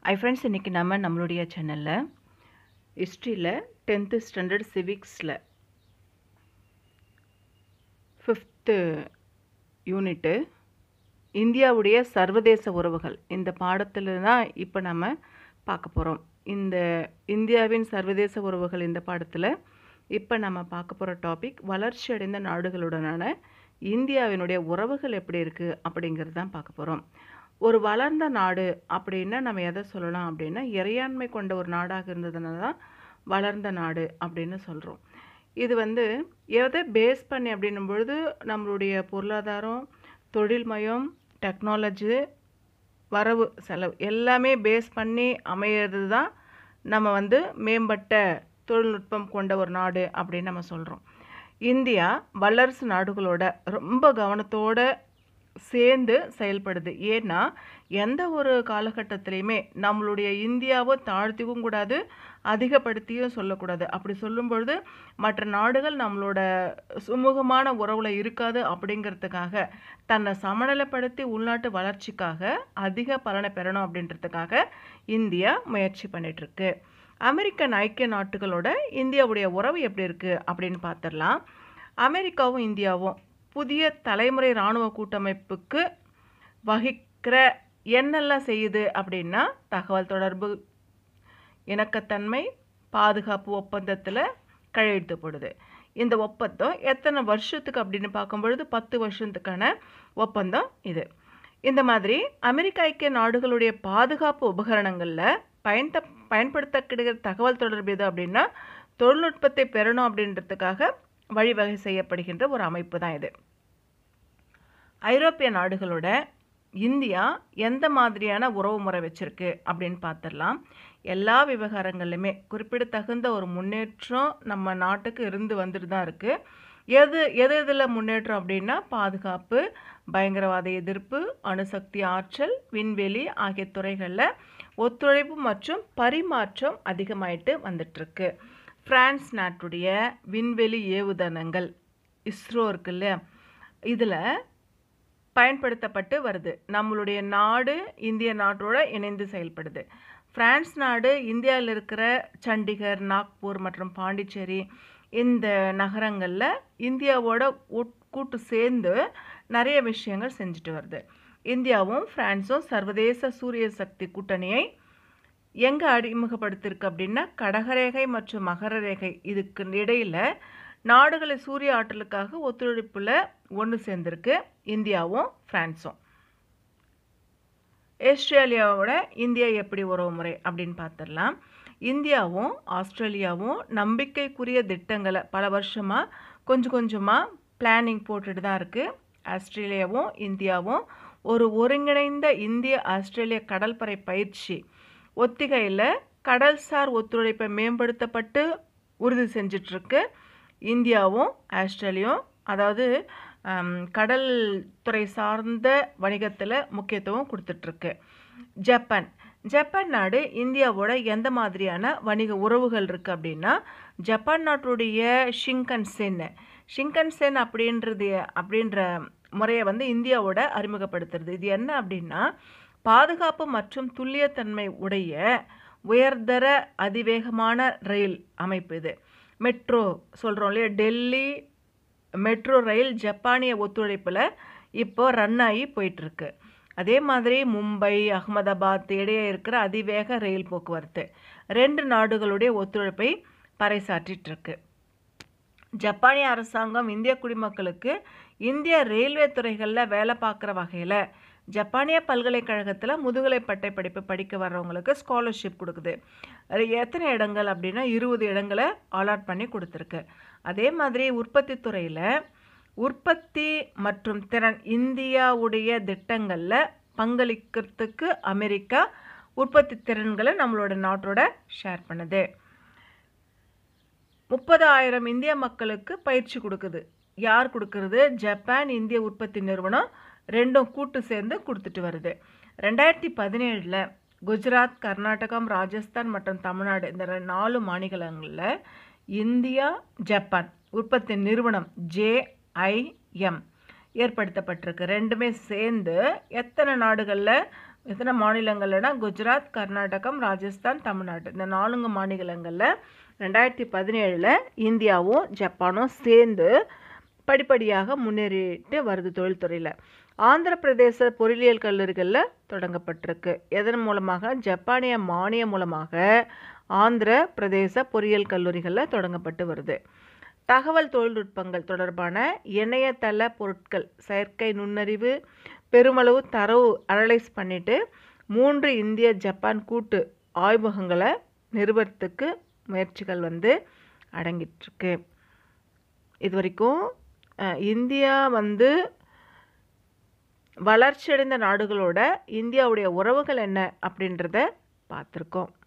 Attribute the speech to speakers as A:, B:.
A: ஐ friends இன்றைக்கி நம்ம நம்மளுடைய சேனலில் ஹிஸ்ட்ரியில் டென்த்து ஸ்டாண்டர்ட் சிவிக்ஸில் ஃபிஃப்த்து யூனிட்டு இந்தியாவுடைய சர்வதேச உறவுகள் இந்த பாடத்தில் தான் இப்போ நம்ம பார்க்க போகிறோம் இந்த இந்தியாவின் சர்வதேச உறவுகள் இந்த பாடத்தில் இப்போ நம்ம பார்க்க போகிற டாபிக் வளர்ச்சி அடைந்த நாடுகளுடனான இந்தியாவினுடைய உறவுகள் எப்படி இருக்குது அப்படிங்கிறது தான் பார்க்க போகிறோம் ஒரு வளர்ந்த நாடு அப்படின்னா நம்ம எதை சொல்லலாம் அப்படின்னா இறையாண்மை கொண்ட ஒரு நாடாக இருந்ததுனால தான் வளர்ந்த நாடு அப்படின்னு சொல்கிறோம் இது வந்து எதை பேஸ் பண்ணி அப்படின்னும் பொழுது நம்மளுடைய பொருளாதாரம் தொழில்மயம் டெக்னாலஜி வரவு செலவு எல்லாமே பேஸ் பண்ணி அமையிறது தான் நம்ம வந்து மேம்பட்ட தொழில்நுட்பம் கொண்ட ஒரு நாடு அப்படின்னு நம்ம சொல்கிறோம் இந்தியா வல்லரசு நாடுகளோட ரொம்ப கவனத்தோட சேர்ந்து செயல்படுது ஏன்னா எந்த ஒரு காலகட்டத்திலையுமே நம்மளுடைய இந்தியாவை தாழ்த்திவும் கூடாது அதிகப்படுத்தியும் சொல்லக்கூடாது அப்படி சொல்லும் பொழுது மற்ற நாடுகள் நம்மளோட சுமூகமான உறவில் இருக்காது அப்படிங்கிறதுக்காக தன்னை சமநிலைப்படுத்தி உள்நாட்டு வளர்ச்சிக்காக அதிக பலனை பெறணும் அப்படின்றதுக்காக இந்தியா முயற்சி பண்ணிகிட்ருக்கு அமெரிக்கன் ஐக்கிய நாட்டுகளோட இந்தியாவுடைய உறவு எப்படி இருக்குது அப்படின்னு பார்த்துடலாம் அமெரிக்காவும் இந்தியாவும் புதிய தலைமுறை இராணுவ கூட்டமைப்புக்கு வகிக்கிற என்னெல்லாம் செய்யுது அப்படின்னா தகவல் தொடர்பு இணக்கத்தன்மை பாதுகாப்பு ஒப்பந்தத்தில் கையெழுத்து போடுது இந்த ஒப்பந்தம் எத்தனை வருஷத்துக்கு அப்படின்னு பார்க்கும்பொழுது பத்து வருஷத்துக்கான ஒப்பந்தம் இது இந்த மாதிரி அமெரிக்க ஐக்கிய நாடுகளுடைய பாதுகாப்பு உபகரணங்களில் பயன்ப பயன்படுத்தக்கிடுகிற தகவல் தொடர்பு எது அப்படின்னா தொழில்நுட்பத்தை பெறணும் அப்படின்றதுக்காக வழிவகை செய்யப்படுகின்ற ஒரு அமைப்பு தான் இது ஐரோப்பிய நாடுகளோட இந்தியா எந்த மாதிரியான உறவு முறை வச்சுருக்கு அப்படின்னு பார்த்துடலாம் எல்லா விவகாரங்கள்லையுமே குறிப்பிடத்தகுந்த ஒரு முன்னேற்றம் நம்ம நாட்டுக்கு இருந்து வந்துட்டு தான் இருக்குது எது எது எதில் முன்னேற்றம் அப்படின்னா பாதுகாப்பு பயங்கரவாத எதிர்ப்பு அணுசக்தி ஆற்றல் விண்வெளி ஆகிய துறைகளில் ஒத்துழைப்பு மற்றும் பரிமாற்றம் அதிகமாயிட்டு வந்துட்டுருக்கு பிரான்ஸ் நாட்டுடைய விண்வெளி ஏவுதனங்கள் இஸ்ரோ இருக்குல்ல இதில் பயன்படுத்தப்பட்டு வருது நம்மளுடைய நாடு இந்திய நாட்டோட இணைந்து செயல்படுது பிரான்ஸ் நாடு இந்தியாவில் இருக்கிற சண்டிகர் நாக்பூர் மற்றும் பாண்டிச்சேரி இந்த நகரங்களில் இந்தியாவோட கூட்டு சேர்ந்து நிறைய விஷயங்கள் செஞ்சுட்டு வருது இந்தியாவும் பிரான்ஸும் சர்வதேச சூரிய சக்தி கூட்டணியை எங்கே அறிமுகப்படுத்தியிருக்கு அப்படின்னா கடகரேகை மற்றும் மகர ரேகை இதுக்கு இடையில் நாடுகளை சூரிய ஆற்றலுக்காக ஒத்துழைப்பில் ஒன்று சேர்ந்திருக்கு இந்தியாவும் ஃப்ரான்ஸும் ஆஸ்திரேலியாவோட இந்தியா எப்படி உறவு முறை அப்படின்னு பார்த்துடலாம் இந்தியாவும் ஆஸ்திரேலியாவும் நம்பிக்கைக்குரிய திட்டங்களை பல வருஷமாக கொஞ்சம் கொஞ்சமாக பிளானிங் போட்டுட்டு தான் இருக்குது ஆஸ்திரேலியாவும் இந்தியாவும் ஒரு ஒருங்கிணைந்த இந்திய ஆஸ்திரேலிய கடற்படை பயிற்சி ஒத்திகையில் கடல்சார் ஒத்துழைப்பை மேம்படுத்தப்பட்டு உறுதி செஞ்சிட்ருக்கு இந்தியாவும் ஆஸ்திரேலியாவும் அதாவது கடல் துறை சார்ந்த வணிகத்தில் முக்கியத்துவம் கொடுத்துட்ருக்கு ஜப்பான் ஜப்பான் நாடு இந்தியாவோட எந்த மாதிரியான வணிக உறவுகள் இருக்குது அப்படின்னா ஜப்பான் நாட்டுடைய ஷிங்கன்சென் ஷிங்கன்சென் அப்படின்றது அப்படின்ற முறையை வந்து இந்தியாவோட அறிமுகப்படுத்துறது இது என்ன அப்படின்னா பாதுகாப்பு மற்றும் துல்லியத்தன்மை உடைய உயர்தர அதிவேகமான ரயில் அமைப்பு இது மெட்ரோ சொல்கிறோம் இல்லையா டெல்லி மெட்ரோ ரயில் ஜப்பானிய ஒத்துழைப்பில் இப்போ ரன் ஆகி போயிட்டுருக்கு அதே மாதிரி மும்பை அகமதாபாத் இடையே இருக்கிற அதிவேக ரயில் போக்குவரத்து ரெண்டு நாடுகளுடைய ஒத்துழைப்பை பறைசாற்றிட்டுருக்கு ஜப்பானிய அரசாங்கம் இந்திய குடிமக்களுக்கு இந்திய ரயில்வே துறைகளில் வேலை பார்க்குற வகையில் ஜப்பானிய பல்கலைக்கழகத்தில் முதுகலை பட்டை படிப்பு படிக்க வர்றவங்களுக்கு ஸ்காலர்ஷிப் கொடுக்குது எத்தனை இடங்கள் அப்படின்னா இருபது இடங்களை அலாட் பண்ணி கொடுத்துருக்கு அதே மாதிரி உற்பத்தி துறையில் உற்பத்தி மற்றும் திறன் இந்தியாவுடைய திட்டங்களில் பங்களிக்கிறதுக்கு அமெரிக்கா உற்பத்தி திறன்களை நம்மளோட நாட்டோட ஷேர் பண்ணுது முப்பதாயிரம் இந்திய மக்களுக்கு பயிற்சி கொடுக்குது யார் கொடுக்கறது ஜப்பான் இந்திய உற்பத்தி நிறுவனம் ரெண்டும் கூட்டு சேர்ந்து கொடுத்துட்டு வருது ரெண்டாயிரத்தி பதினேழில் குஜராத் கர்நாடகம் ராஜஸ்தான் மற்றும் தமிழ்நாடு இந்த நாலு மாநிலங்களில் இந்தியா ஜப்பான் உற்பத்தி நிறுவனம் ஜேஐஎம் ஏற்படுத்தப்பட்டிருக்கு ரெண்டுமே சேர்ந்து எத்தனை நாடுகளில் எத்தனை மாநிலங்கள்னா குஜராத் கர்நாடகம் ராஜஸ்தான் தமிழ்நாடு இந்த நான்கு மாநிலங்களில் ரெண்டாயிரத்தி பதினேழில் இந்தியாவும் ஜப்பானும் சேர்ந்து படிப்படியாக முன்னேறிட்டு வருது தொழில்துறையில் ஆந்திர பிரதேச பொறியியல் கல்லூரிகளில் தொடங்கப்பட்டிருக்கு எதன் மூலமாக ஜப்பானிய மானியம் மூலமாக ஆந்திர பிரதேச பொறியியல் கல்லூரிகளில் தொடங்கப்பட்டு வருது தகவல் தொழில்நுட்பங்கள் தொடர்பான இணையதள பொருட்கள் செயற்கை நுண்ணறிவு பெருமளவு தரவு அனலைஸ் பண்ணிட்டு மூன்று இந்திய ஜப்பான் கூட்டு ஆய்வகங்களை நிறுவனத்துக்கு முயற்சிகள் வந்து அடங்கிட்டுருக்கு இது வரைக்கும் அஹ், இந்தியா வந்து வளர்ச்சியடைந்த நாடுகளோட இந்தியாவுடைய உறவுகள் என்ன அப்படின்றத பார்த்துருக்கோம்